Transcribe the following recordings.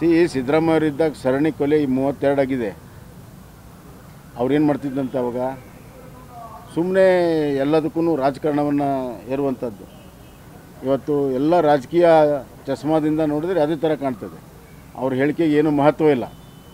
C ಸಿದ್ದರಾಮಯ್ಯವರಿದ್ದಾಗ ಸರಣಿ ಕೊಲೆ ಈ ಮೂವತ್ತೆರಡು ಆಗಿದೆ ಅವ್ರೇನು ಮಾಡ್ತಿದ್ದಂತೆ ಅವಾಗ ಸುಮ್ಮನೆ ಎಲ್ಲದಕ್ಕೂ ರಾಜಕಾರಣವನ್ನು ಏರುವಂಥದ್ದು ಇವತ್ತು ಎಲ್ಲ ರಾಜಕೀಯ ಚಸ್ಮಾದಿಂದ ನೋಡಿದ್ರೆ ಅದೇ ಥರ ಕಾಣ್ತದೆ ಅವ್ರ ಹೇಳಿಕೆಗೆ ಏನು ಮಹತ್ವ ಇಲ್ಲ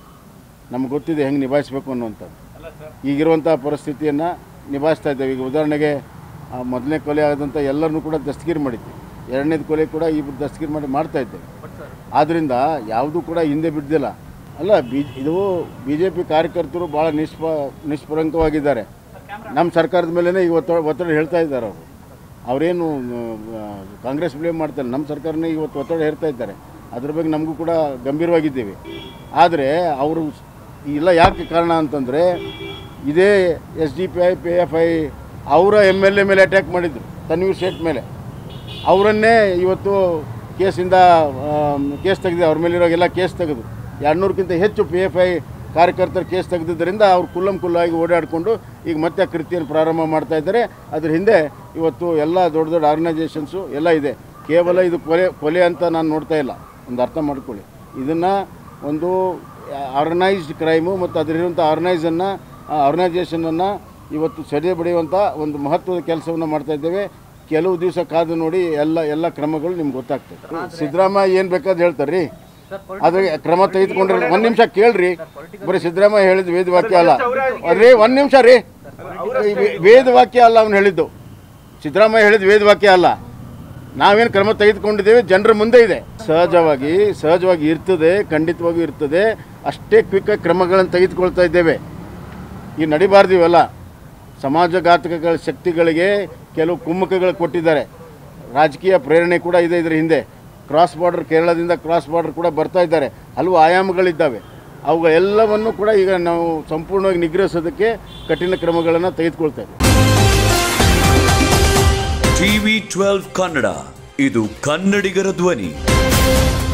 ನಮ್ಗೆ ಗೊತ್ತಿದೆ ಹೆಂಗೆ ನಿಭಾಯಿಸಬೇಕು ಅನ್ನುವಂಥದ್ದು ಈಗಿರುವಂಥ ಪರಿಸ್ಥಿತಿಯನ್ನು ನಿಭಾಯಿಸ್ತಾ ಇದ್ದೇವೆ ಈಗ ಉದಾಹರಣೆಗೆ ಆ ಮೊದಲನೇ ಕೊಲೆ ಆದಂಥ ಎಲ್ಲರನ್ನೂ ಕೂಡ ದಸ್ತಗಿರಿ ಮಾಡಿದ್ವಿ ಎರಡನೇದು ಕೊಲೆ ಕೂಡ ಇಬ್ಬರು ದಸ್ತಗಿರಿ ಮಾಡಿ ಮಾಡ್ತಾ ಇದ್ದೇವೆ ಆದ್ದರಿಂದ ಯಾವುದೂ ಕೂಡ ಹಿಂದೆ ಬಿದ್ದಿಲ್ಲ ಅಲ್ಲ ಬಿ ಇದು ಬಿ ಜೆ ಪಿ ಕಾರ್ಯಕರ್ತರು ಭಾಳ ನಿಷ್ಪ ನಿಷ್ಪ್ರಂಕವಾಗಿದ್ದಾರೆ ನಮ್ಮ ಸರ್ಕಾರದ ಮೇಲೇ ಈಗ ಒತ್ತಡ ಒತ್ತಡ ಹೇಳ್ತಾ ಇದ್ದಾರೆ ಅವರು ಅವರೇನು ಆ, ಕಾಂಗ್ರೆಸ್ ಬ್ಲೇಮ್ ಮಾಡ್ತಾರೆ ನಮ್ಮ ಸರ್ಕಾರನೇ ಇವತ್ತು ಒತ್ತಡ ಹೇರ್ತಾ ಇದ್ದಾರೆ ಅದ್ರ ಬಗ್ಗೆ ನಮಗೂ ಕೂಡ ಗಂಭೀರವಾಗಿದ್ದೀವಿ ಆದರೆ ಅವರು ಇಲ್ಲ ಯಾಕೆ ಕಾರಣ ಅಂತಂದರೆ ಇದೇ S D P I P F I ಅವರ ಎಮ್ ಎಲ್ ಎ ಮೇಲೆ ಅಟ್ಯಾಕ್ ಮಾಡಿದ್ರು ತನ್ವೀರ್ ಶೇಟ್ ಮೇಲೆ ಅವರನ್ನೇ ಇವತ್ತು ಕೇಸಿಂದ ಕೇಸ್ ತೆಗೆದು ಅವ್ರ ಮೇಲಿರೋಗೆಲ್ಲ ಕೇಸ್ ತೆಗೆದು ಎರಡುನೂರಕ್ಕಿಂತ ಹೆಚ್ಚು ಪಿ ಎಫ್ ಐ ಕಾರ್ಯಕರ್ತರ ಕೇಸ್ ತೆಗೆದಿದ್ದರಿಂದ ಅವ್ರು ಕುಲ್ಲಂ ಕುಲ್ಲಾಗಿ ಓಡಾಡಿಕೊಂಡು ಈಗ ಮತ್ತೆ ಆ ಕೃತಿಯನ್ನು ಪ್ರಾರಂಭ ಮಾಡ್ತಾ ಇದ್ದಾರೆ ಅದ್ರ ಹಿಂದೆ ಇವತ್ತು ಎಲ್ಲ ದೊಡ್ಡ ದೊಡ್ಡ ಆರ್ಗನೈಸೇಷನ್ಸು ಎಲ್ಲ ಇದೆ ಕೇವಲ ಇದು ಕೊಲೆ ಕೊಲೆ ಅಂತ ನಾನು ನೋಡ್ತಾ ಇಲ್ಲ ಒಂದು ಅರ್ಥ ಮಾಡ್ಕೊಳ್ಳಿ ಇದನ್ನು ಒಂದು ಆರ್ಗನೈಸ್ಡ್ ಕ್ರೈಮು ಮತ್ತು ಅದರಿರುವಂಥ ಆರ್ಗನೈಸನ್ನು ಆರ್ಗನೈಸೇಷನನ್ನು ಇವತ್ತು ಸೆರೆ ಬಡಿಯುವಂಥ ಒಂದು ಮಹತ್ವದ ಕೆಲಸವನ್ನು ಮಾಡ್ತಾ ಇದ್ದೇವೆ ಕೆಲವು ದಿವಸ ಕಾದು ನೋಡಿ ಎಲ್ಲ ಎಲ್ಲ ಕ್ರಮಗಳು ನಿಮ್ಗೆ ಗೊತ್ತಾಗ್ತದೆ ಸಿದ್ದರಾಮಯ್ಯ ಏನು ಬೇಕಾದ್ ಹೇಳ್ತಾರೆ ರೀ ಅದ್ರ ಕ್ರಮ ತೆಗೆದುಕೊಂಡ್ರೆ ಒಂದು ನಿಮಿಷ ಕೇಳ್ರಿ ಬರೀ ಸಿದ್ದರಾಮಯ್ಯ ಹೇಳಿದ ವೇದ ವಾಕ್ಯ ಅಲ್ಲ ರೀ ಒಂದು ನಿಮಿಷ ರೀ ಈ ವೇ- ವೇದ ವಾಕ್ಯ ಅಲ್ಲ ಅವ್ನು ಹೇಳಿದ್ದು ಸಿದ್ದರಾಮಯ್ಯ ಹೇಳಿದ ವೇದ ವಾಕ್ಯ ಅಲ್ಲ ನಾವೇನು ಕ್ರಮ ತೆಗೆದುಕೊಂಡಿದ್ದೇವೆ ಜನರ ಮುಂದೆ ಇದೆ ಸಹಜವಾಗಿ ಸಹಜವಾಗಿ ಇರ್ತದೆ ಖಂಡಿತವಾಗಿಯೂ ಇರ್ತದೆ ಅಷ್ಟೇ ಕ್ವಿಕ್ಕಾಗಿ ಕ್ರಮಗಳನ್ನು ತೆಗೆದುಕೊಳ್ತಾ ಇದ್ದೇವೆ ಈ ನಡಿಬಾರ್ದು ಇವೆಲ್ಲ ಸಮಾಜಘಾತಕಗಳ ಶಕ್ತಿಗಳಿಗೆ ಕೆಲವು ಕುಮ್ಮಕಗಳು ಕೊಟ್ಟಿದ್ದಾರೆ ರಾಜಕೀಯ ಪ್ರೇರಣೆ ಕೂಡ ಇದೆ ಇದರ ಹಿಂದೆ ಕ್ರಾಸ್ ಬಾರ್ಡರ್ ಕೇರಳದಿಂದ ಕ್ರಾಸ್ ಬಾರ್ಡರ್ ಕೂಡ ಬರ್ತಾ ಇದ್ದಾರೆ ಹಲವು ಆಯಾಮಗಳಿದ್ದಾವೆ ಅವುಗಳೆಲ್ಲವನ್ನು ಕೂಡ ಈಗ ನಾವು ಸಂಪೂರ್ಣವಾಗಿ ನಿಗ್ರಹಿಸೋದಕ್ಕೆ ಕಠಿಣ ಕ್ರಮಗಳನ್ನು ತೆಗೆದುಕೊಳ್ತಾ ಇದ್ದೇವೆ ಟಿವಿ ಟ್ವೆಲ್ವ್ ಕನ್ನಡ ಇದು ಕನ್ನಡಿಗರ ಧ್ವನಿ